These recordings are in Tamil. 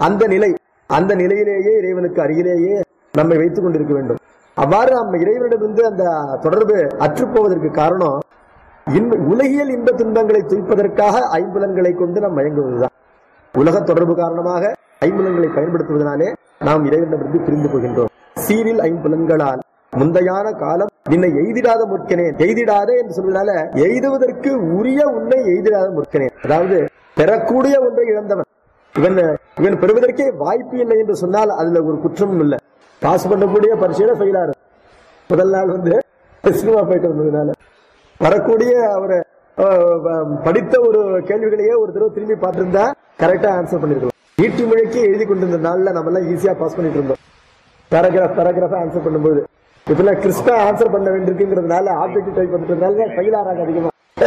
அந்த நிலை அந்த நிலையிலேயே இறைவனுக்கு அருகிலேயே நம்மை வைத்துக் கொண்டிருக்க வேண்டும் அவ்வாறு நம்ம இறைவனிடமிருந்து அந்த தொடர்பு அற்றுப்போவதற்கு காரணம் இன்ப உலகியல் இன்ப துன்பங்களை துய்ப்பதற்காக ஐம்புலன்களை கொண்டு நாம் மயங்குவதுதான் உலக தொடர்பு காரணமாக ஐம்புலன்களை பயன்படுத்துவதனாலே நாம் இறைவனிடமிருந்து பிரிந்து போகின்றோம் சீரில் ஐம்புலன்களால் முந்தையான காலம் நின்னை எய்திடாத முற்கனேன் எய்திடாத என்று சொல்வதனால எய்துவதற்கு உரிய உன்னை எய்திடாத முற்கனேன் அதாவது பெறக்கூடிய ஒன்றை இழந்தவன் இவன் இவன் பெறுவதற்கே வாய்ப்பு இல்லை என்று சொன்னால் அதுல ஒரு குற்றமும் இல்லை பாஸ் பண்ணக்கூடிய பரீட்சையில ஃபெயிலாரு முதல் நாள் வந்து சினிமா போயிட்டு வந்ததுனால வரக்கூடிய அவர் படித்த ஒரு கேள்விகளையே ஒரு தடவை திரும்பி பார்த்திருந்தா கரெக்டா ஆன்சர் பண்ணிருக்கலாம் ஈட்டி முழக்கி எழுதி கொண்டிருந்த நாள்ல நம்ம எல்லாம் ஈஸியா பாஸ் பண்ணிட்டு இருந்தோம் பேராகிராஃப் பேராகிராஃபா ஆன்சர் பண்ணும்போது இப்பெல்லாம் கிறிஸ்டா ஆன்சர் பண்ண வேண்டியிருக்குங்கிறதுனால ஆப்ஜெக்ட் டைப் பண்ணிட்டதுனால ஃபெயில் ஆறாங்க அதிகமா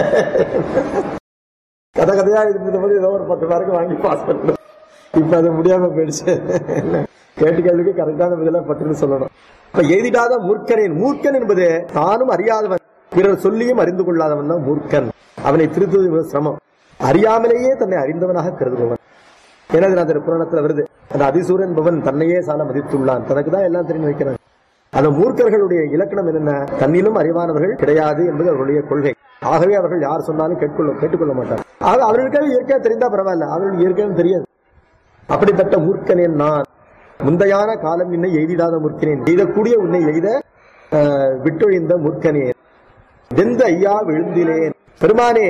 கதை கதையா இருந்த போது ஏதோ ஒரு பத்து மார்க் வாங்கி பாஸ் பண்ணணும் இப்ப அது முடியாம போயிடுச்சு கேட்டு கேள்விக்கு கரெக்டான பதிலா பட்டுன்னு சொல்லணும் இப்ப எழுதிடாத மூர்க்கனேன் மூர்க்கன் என்பது தானும் அறியாதவன் பிறர் சொல்லியும் அறிந்து கொள்ளாதவன் தான் மூர்க்கன் அவனை திருத்துவது மிக சிரமம் அறியாமலேயே தன்னை அறிந்தவனாக கருதுபவன் ஏன்னா அந்த புராணத்துல வருது அந்த அதிசூரன் என்பவன் தன்னையே சால மதித்துள்ளான் தனக்கு தான் எல்லாம் தெரிஞ்சு வைக்கிறான் அந்த மூர்க்கர்களுடைய இலக்கணம் என்னென்ன தன்னிலும் அறிவானவர்கள் கிடையாது என்பது அவர்களுடைய கொள்கை ஆகவே அவர்கள் யார் சொன்னாலும் கேட்கொள்ள கேட்டுக்கொள்ள மாட்டார் ஆக அவர்களுக்காக இயற்கையா தெரிந்தா பரவாயில்ல அவர்களுக்கு இயற்கையும் தெரியாது அப்படிப்பட்ட மூர்க்கனேன் நான் முந்தையான காலம் நின்னை எய்திடாத மூர்க்கனேன் எய்தக்கூடிய உன்னை எய்த ஆஹ், விட்டொழிந்த மூர்க்கனேன் வெந்த ஐயா விழுந்திலேன் பெருமானே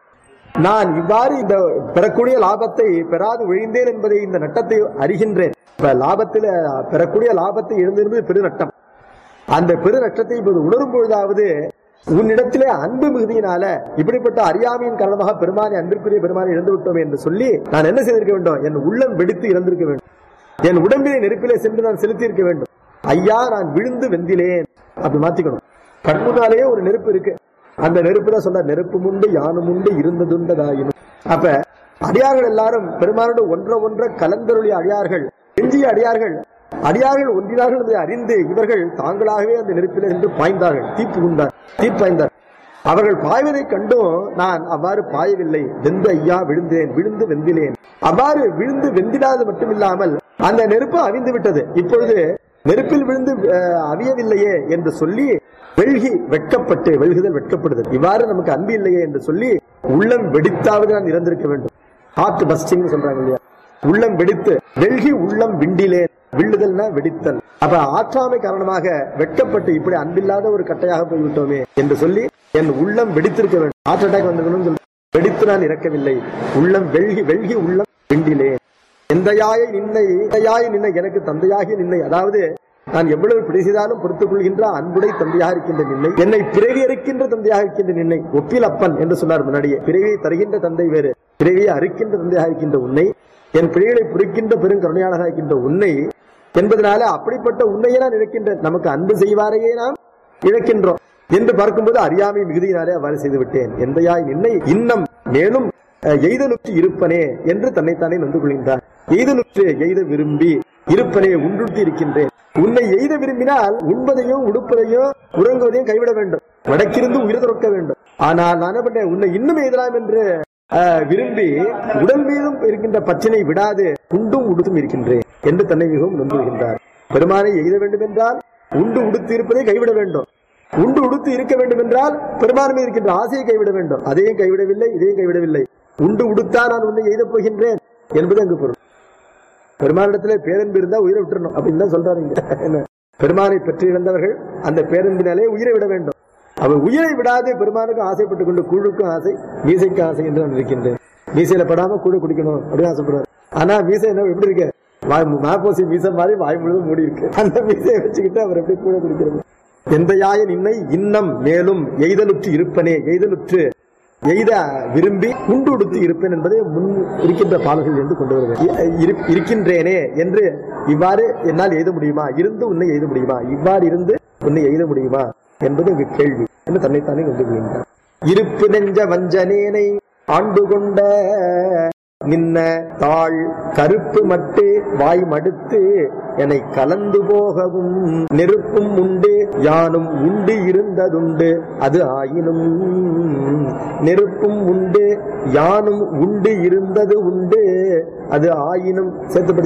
நான் இவ்வாறு இந்த பெறக்கூடிய லாபத்தை பெறாது விழிந்தேன் என்பதை இந்த நட்டத்தை அறிகின்றேன் இப்ப லாபத்துல பெறக்கூடிய லாபத்தை இழந்திருந்தது பெரு நட்டம் அந்த பெரு நட்டத்தை இப்போது உணரும் பொழுதாவது உன்னிடத்திலே அன்பு மிகுதியினால இப்படிப்பட்ட அறியாமையின் காரணமாக பெருமானை அன்பிற்குரிய பெருமானை இழந்து விட்டோம் என்று சொல்லி நான் என்ன செய்திருக்க வேண்டும் என் உள்ளம் வெடித்து இறந்திருக்க வேண்டும் என் உடம்பிலே நெருப்பிலே சென்று நான் செலுத்தி இருக்க வேண்டும் ஐயா நான் விழுந்து வெந்திலேன் அப்படி மாத்திக்கணும் கண்முன்னாலேயே ஒரு நெருப்பு இருக்கு அந்த நெருப்பு தான் சொல்ற நெருப்பும் உண்டு யானும் உண்டு இருந்ததுண்டதாயினும் அப்ப அடியார்கள் எல்லாரும் பெருமானோடு ஒன்ற ஒன்ற கலந்தருளிய அடியார்கள் எஞ்சிய அடியார்கள் அடியார்கள் ஒன்றினார்கள் என்பதை அறிந்து இவர்கள் தாங்களாகவே அந்த நெருப்பிலே நின்று பாய்ந்தார்கள் தீப்பு உண்டார் தீப்பாய்ந்தார் அவர்கள் பாய்வதைக் கண்டும் நான் அவ்வாறு பாயவில்லை வெந்து ஐயா விழுந்தேன் விழுந்து வெந்திலேன் அவ்வாறு விழுந்து வெந்திடாது மட்டுமில்லாமல் அந்த நெருப்பு அவிந்து விட்டது இப்பொழுது நெருப்பில் விழுந்து அஹ், அவியவில்லையே என்று சொல்லி வெள்கி வெட்கப்பட்டு வெள்குதல் வெட்கப்படுதல் இவ்வாறு நமக்கு அன்பு இல்லையே என்று சொல்லி உள்ளம் வெடித்தாவது நான் இறந்திருக்க வேண்டும் ஹார்ட் பஸ்டிங் சொல்றாங்க இல்லையா உள்ளம் வெடித்து வெள்கி உள்ளம் விண்டிலேன் வில்லுதல்னா வெடித்தல் அப்ப ஆற்றாமை காரணமாக வெட்கப்பட்டு இப்படி அன்பில்லாத ஒரு கட்டையாக போய்விட்டோமே என்று சொல்லி என் உள்ளம் வெடித்திருக்க வேண்டும் ஹார்ட் அட்டாக் வந்திருக்கணும்னு சொல்லி வெடித்து நான் இறக்கவில்லை உள்ளம் வெள்கி வெள்கி உள்ளம் விண்டிலேன் எந்தையாய நின்னை எந்தையாய நின்னை எனக்கு தந்தையாகி நின்னை அதாவது நான் எவ்வளவு பிழை செய்தாலும் பொறுத்துக் கொள்கின்ற அன்புடை தந்தையாக இருக்கின்ற நின்னை என்னை பிறவி அறுக்கின்ற தந்தையாக இருக்கின்ற நின்னை ஒப்பில் அப்பன் என்று சொன்னார் முன்னாடியே பிறவியை தருகின்ற தந்தை வேறு பிறவியை அறுக்கின்ற தந்தையாக இருக்கின்ற உன்னை என் பிழைகளை புரிக்கின்ற பெருங்கருணையாளராக இருக்கின்ற உன்னை என்பதனால அப்படிப்பட்ட உன்னையே நான் இழக்கின்றேன் நமக்கு அன்பு செய்வாரையே நாம் இழக்கின்றோம் என்று பார்க்கும்போது அறியாமை மிகுதியினாலே அவ்வாறு செய்து விட்டேன் எந்தையாய் நின்னை இன்னம் மேலும் அஹ், எய்தலுற்று இருப்பனே என்று தன்னைத்தானே நொந்து கொள்கின்றார் எய்தலுற்று எய்த விரும்பி இருப்பனே உண்டுட்டு இருக்கின்றேன் உன்னை எய்த விரும்பினால் உண்பதையும் உடுப்பதையும் உறங்குவதையும் கைவிட வேண்டும் வடக்கிருந்து உயிர் துறக்க வேண்டும் ஆனால் நான் என்ன பண்ணேன் உன்னை இன்னும் எய்தலாம் என்று அஹ், விரும்பி உடல் மீதும் இருக்கின்ற பச்சினை விடாது உண்டும் உடுத்தும் இருக்கின்றேன் என்று தன்னை மிகவும் நம்புகின்றார் பெருமானை எய்த வேண்டும் என்றால் உண்டு உடுத்து இருப்பதை கைவிட வேண்டும் உண்டு உடுத்து இருக்க வேண்டும் என்றால் பெருமான் மீது இருக்கின்ற ஆசையை கைவிட வேண்டும் அதையும் கைவிடவில்லை இதையும் கைவிடவில்லை உண்டு உடுத்தா நான் உன்னை எய்தப் போகின்றேன் என்பது அங்கு பொருள் பெருமானிடத்திலே பேரன்பு இருந்தா உயிரை விட்டுறணும் அப்படின்னு தான் சொல்றாரு இங்க. என்ன பெருமானை பெற்று இழந்தவர்கள் அந்த பேரன்பினாலே உயிரை விட வேண்டும் அவர் உயிரை விடாது பெருமானுக்கு ஆசைப்பட்டுக் கொண்டு கூழுக்கும் ஆசை மீசைக்கும் ஆசை என்று நான் இருக்கின்றேன் மீசையில படாம கூழ குடிக்கணும் அப்படின்னு ஆசைப்படுவார் ஆனா மீசை என்ன எப்படி இருக்கு வாய் மாப்போசி மீசை மாதிரி வாய் முழுதும் மூடி இருக்கு அந்த மீசையை வச்சுக்கிட்டு அவர் எப்படி கூழ குடிக்கிறது எந்தையாய நின்னை இன்னம் மேலும் எய்தலுற்று இருப்பனே எய்தலுற்று எய்த விரும்பி உண்டு உடுத்து இருப்பேன் என்பதை முன் இருக்கின்ற பாடல்கள் என்று கொண்டு வருவேன் இ- இரு- இருக்கின்றேனே என்று இவ்வாறு என்னால் எழுத முடியுமா இருந்து உன்னை எழுத முடியுமா இவ்வாறு இருந்து உன்னை எழுத முடியுமா என்பது இங்கு கேள்வி என்று தன்னைத்தானே கொண்டு வருகின்றார் இருப்பு நெஞ்ச வஞ்சனேனை ஆண்டு கொண்ட நின்ன தாள் கருப்பு மட்டு வாய் மடுத்து என்னை கலந்து போகவும் நெருப்பும் உண்டு யானும் உண்டு இருந்ததுண்டு அது ஆயினும் நெருப்பும் உண்டு யானும் உண்டு இருந்தது உண்டு அது ஆயினும் சேர்த்து